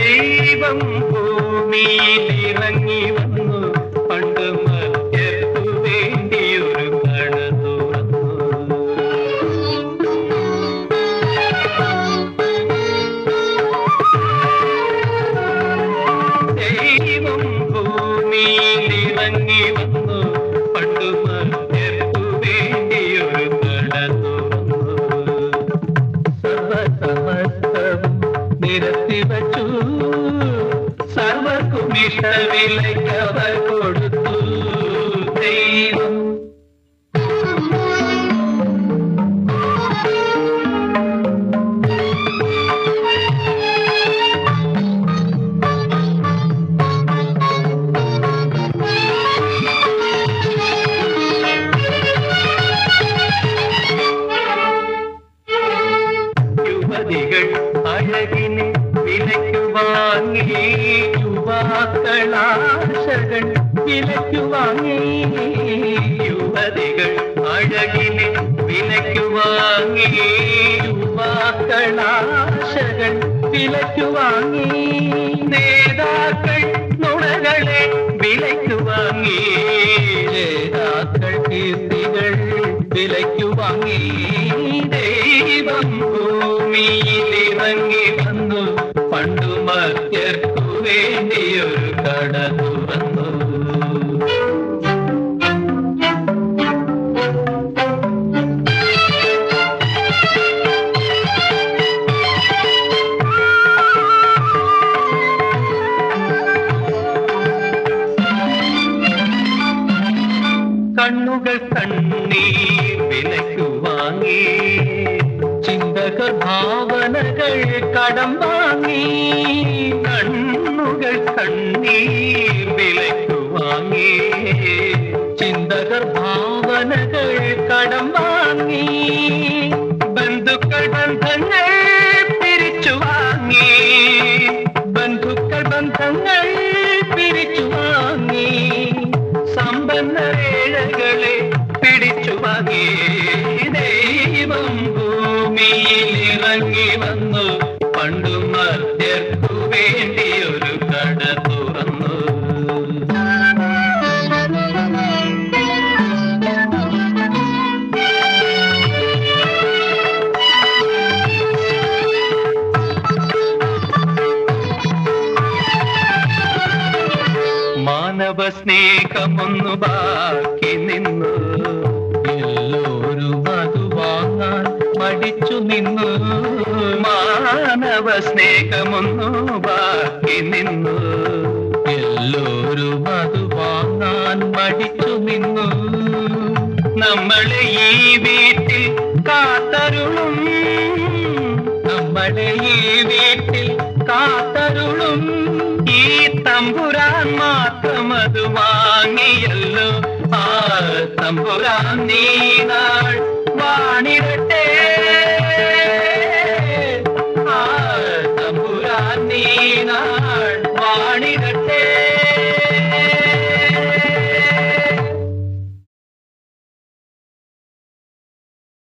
ദൈവം ഭൂമിയിൽ ഇറങ്ങി വന്നു പണ്ട് മധ്യർക്കു വേണ്ടിയൊരു കട തുറന്നു ദൈവം ഭൂമിയിൽ ഇറങ്ങി വന്നു പണ്ടു മധ്യർക്കു വേണ്ടിയൊരു കട തുറന്നു സർവസമസ്തവും നിരത്തി വച്ചു സർവർക്കും ഇഷ്ടവിലയ്ക്ക് അവർ കൊടുത്തു ദൈവം യുവതികൾ അഴകിനെ വിലയ്ക്കു വാങ്ങി യുവാക്കളാശകൾ വിലയ്ക്കു വാങ്ങി യുവതികൾ അഴകിനെ വിലയ്ക്കു വാങ്ങി യുവാക്കളാശകൾ വിലയ്ക്കു വാങ്ങി നേതാക്കൾ നുണകളെ വിലയ്ക്കു വാങ്ങി നേതാക്കൾ കീർത്തികൾ വിലയ്ക്കു വാങ്ങി ദൈവം ഭൂമിയിൽ ഇറങ്ങി വന്നു പണ്ടു മധ്യർക്കു വേണ്ടിയൊരു കട തുറന്നു കണ്ണുകൾ കണ്ണീർ വിലയ്ക്കു വാങ്ങി ചിന്തകൾ ഭാവനകൾ കടം വാങ്ങി കണ്ണുകൾ കണ്ണീർ വിലയ്ക്കു വാങ്ങി ചിന്തകൾ ഭാവനകൾ കടം വാങ്ങി ബന്ധുക്കൾ ബന്ധങ്ങൾ പിരിച്ചു വാങ്ങി ബന്ധുക്കൾ ബന്ധങ്ങൾ പിരിച്ചു വാങ്ങി സമ്പന്നരേഴകളെ പിടിച്ചു വാങ്ങി ദൈവം ഭൂമിയിൽ ഇറങ്ങി വന്നു പണ്ടു മധ്യർക്കു വേണ്ടി ഒരു കട തുറന്നു മാനവ സ്നേഹമൊന്നു ബാക്കി നിന്നു എല്ലാവരും അത് വാങ്ങാൻ മടിച്ചു നിന്നു മാനവ സ്നേഹമൊന്നു ബാക്കി നിന്നു എല്ലാവരും അത് വാങ്ങാൻ മടിച്ചു നിന്നു നമ്മളെ ഈ വീട്ടിൽ കാത്തരുളും നമ്മളെ ഈ വീട്ടിൽ കാത്തരുളും ഈ തമ്പുരാൻ മാത്രം അത് വാങ്ങിയല്ലോ ആ തമ്പുരാൻ നീ